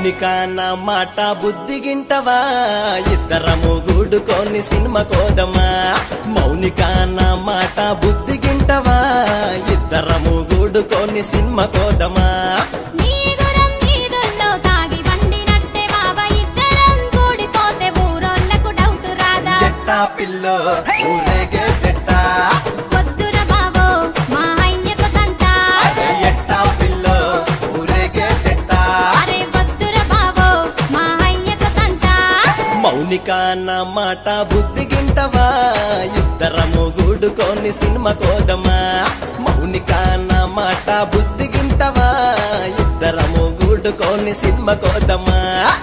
మౌనిక నా మాట బుద్ధిగింటవా ఇద్దరము గూడుకొని సినిమా కోదమా మౌనిక నా మాట బుద్ధిగింటవా ఇద్దరము గూడుకొని సినిమా కోదమా నీ గురం నీదుల్లో తాగి వండినట్టే బావ ఇద్దరం కూడిపోతే ఊరోళ్ళకు డౌట్ రాదా ఎట్టా పిల్లో ఊరేగే చెట్టా వద్దుర బావో మా అయ్యకు తంట అరే ఎట్టా పిల్లో ఊరేగే చెట్టా అరే వద్దుర బావో మా అయ్యకు తంట మౌనిక నా మాట బుద్ధిగింటవా ఇద్దరము గూడుకొని సినిమా కోదమా మౌనిక నా మాట బుద్ధిగింటవా ఇద్దరము గూడుకొని సినిమా కోదమా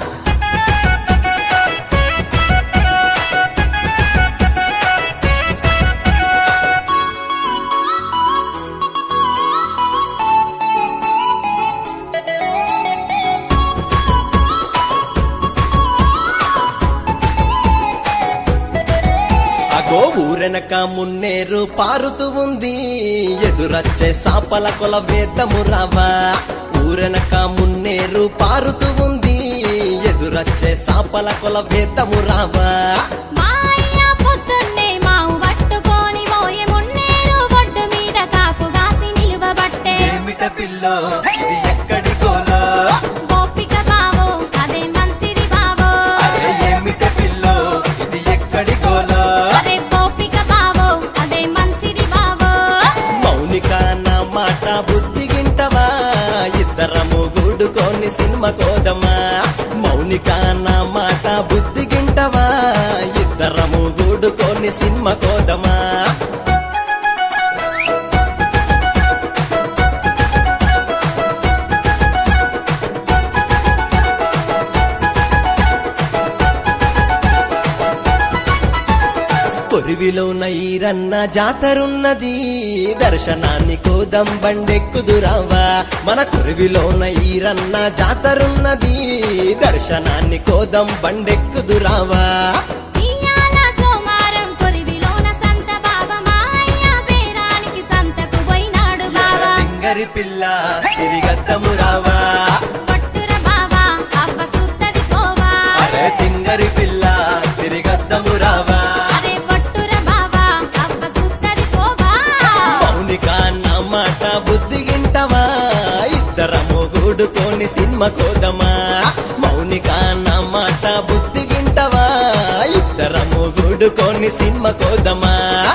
అగో ఊరెనక మున్నేరు పారుతూ ఉంది ఎదురచ్చే సాపల కొల వేద్దము రావా ఊరెనక మున్నేరు పారుతూ ఉంది ఎదురచ్చే సాపల కొల వేద్దము రావా మా అయ్య పొద్దున్నే మావు పట్టుకొని మోయే మున్నేరు ఒడ్డు మీద కాపు గాసి నిలువబట్టే ఏమిట పిల్లో ఇది ఎక్కడి గోలో గోపిక బావో అదే మంచిది బావో అరే ఏమిట పిల్లో ఇది ఎక్కడి గోలో అరే గోపిక బావో అదే మంచిది బావో మౌనిక నా మాట బుద్ధిగింటవా ఇద్దరము గూడుకొని సినిమా కోదమా మౌనిక నా మాట బుద్ధిగింటవా ఇద్దరము గూడుకొని సినిమా కోదమా కొరివిలోన ఈరన్న జాతరున్నది దర్శనాన్ని కోదం బండెక్కుదురావా మన కొరివిలోన ఈరన్న జాతరున్నది దర్శనాన్ని కోదం బండెక్కుదురావా ఇయ్యాల సోమారం కొరివిలోన సంత బావ మా అయ్య పేరానికి సంతకు పోయినాడు బావా టింగరి పిల్ల తిరిగద్దము రావా పట్టుర బావా అవ్వ సుత్తది పోవా అరే తింగరి పిల్ల తిరిగద్దము రావా అరే పట్టుర బావా అవ్వ సుత్తది పోవా మౌనిక నా మాట బుద్ధిగింటవా ఇద్దరము గూడుకొని సినిమా కోదమా మౌనిక నా మాట బుద్ధిగింటవా ఇద్దరము గూడుకొని సినిమా కోదమా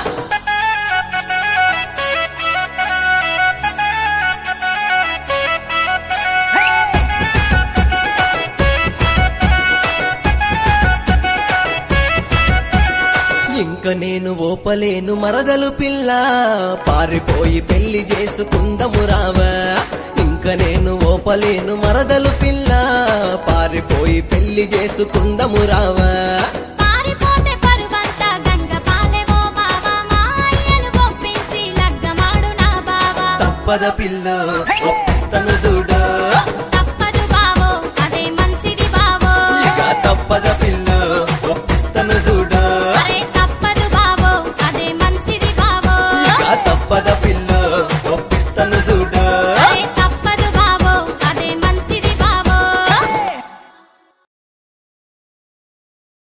ఇంక నేను ఓపలేను మరదలు పిల్ల పారిపోయి పెళ్లి చేసుకుందము రావా ఇంక నేను ఓపలేను మరదలు పిల్ల పారిపోయి పెళ్లి చేసుకుందము రావా పారిపోతే పరువంతా గంగ పాలెవో బావా మా అయ్యను ఒప్పించి లగ్గమాడు నా బావా తప్పద పిల్ల ఒప్పిస్తను చూడు తప్పదు బావో అదే మంచిది బావో ఇక తప్పద పిల్ల ఒప్పిస్తను చూడు అరే తప్పదు బావో అదే మంచిది బావో ఇక తప్పద పిల్ల